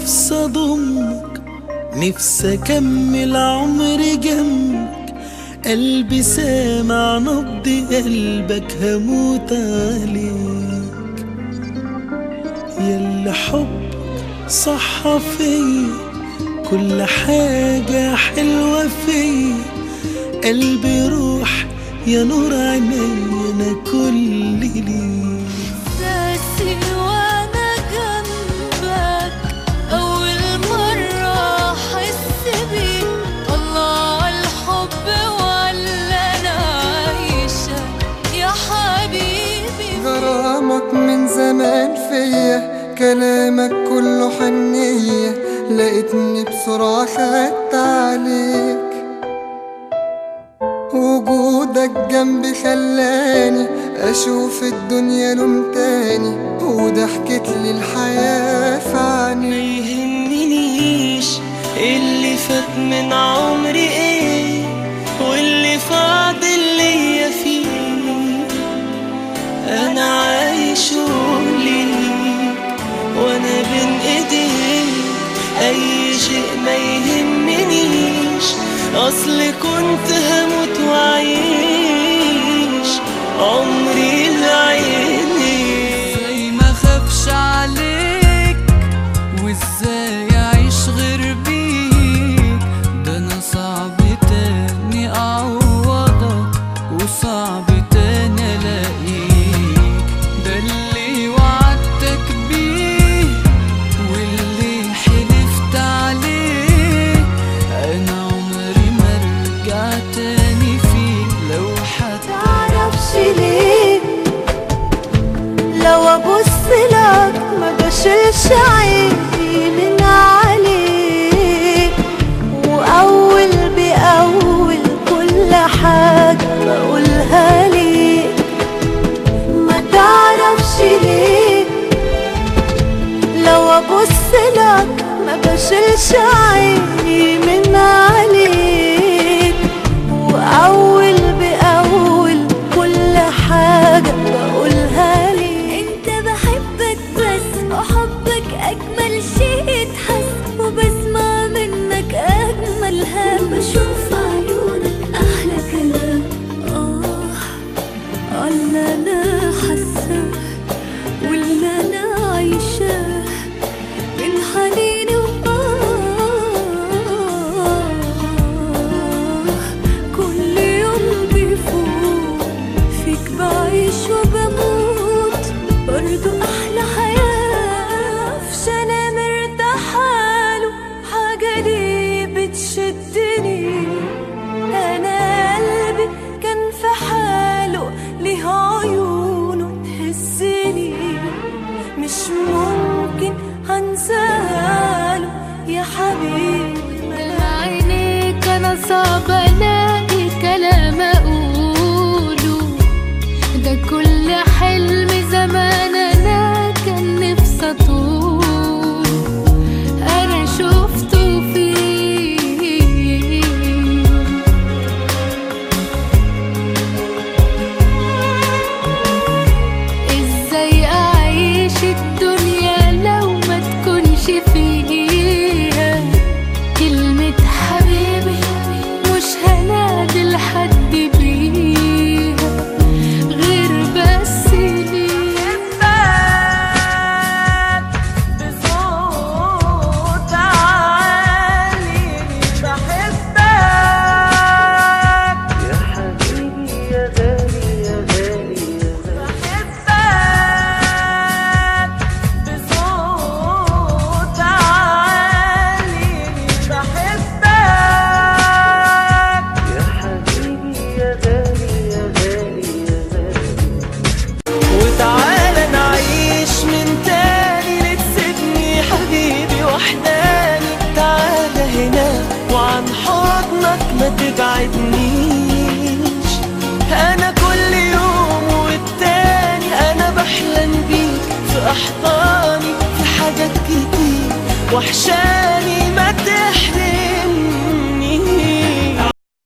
نفسي اضمك نفسي اكمل عمري جنبك قلبي سامع نبض قلبك هموت عليك ياللي حبك صح فيا كل حاجة حلوة فيا قلبي روح يا نور عيني انا كل ليك احساسي وانا جنبك اول مرة احس بيك الله الحب ولا انا عايشة يا حبيبي غرامك من زمان فيا كلامك كله حنية لقيتني بسرعة خدت عليك وجودك جنبي خلاني أشوف الدنيا لون تاني وضحكت لي الحياة في ما عينيك يهمنيش اللي فات من عمري ايه واللي فاضل ليا فيه انا عايش ليك وانا بين ايديك اي شيء ما يهمنيش اصل كنت هموت واعيش عمري لعينيك ازاي ما خافش عليك وازاي اعيش غير بيك ده انا صعب تاني اعوضك وصعب تاني الاقيك ده اللي وعدتك بيه واللي حلفت عليه انا عمري ما ارجع تاني فيه لو حتى تعرفش ليه لو ابص لك ما بشيلش عيني من عليك واول باول كل حاجه بقولها ليك ما تعرفش ليه لو ابص لك ما بشيلش عيني من عليك واول باول كل حاجه بقولها لي انت بحبك بس وحبك اجمل شيء يتحس وبسمع منك اجمل هم بشوف عيونك احلى كلام اه اللي انا حاساه واللي انا عايشاه من حنيني وآه كل يوم بيفوت فيك بعيش وبموت برضو أحلى حياة عشان أنا مرتاحة له حاجة دي بتشدني أنا قلبي كان في حاله ليه عيونه تهزني مش ممكن هنساله يا حبيبي من عينيك انا صعب الاقي كلام اقوله ده كل حلم زمان انا كان نفسي اطول انا شفته فيه ازاي اعيش الدنيا لو ما تكونش فيها كلمة حبيبي مش هنادي لحد بيها غير بس ليك بصوت عالي بحبك يا حبيبي يا غالي يا غالي يا غالي بحبك بصوت عالي بحبك يا حبيبي يا غالي يا غالي يا غالي وتعالى نعيش من تاني لتسيبني حبيبي وحداني تعالى هنا وعن حضنك ما تبعدنيش انا كل يوم والتاني انا بحلم بيك في احضاني في حاجات كتير وحشاني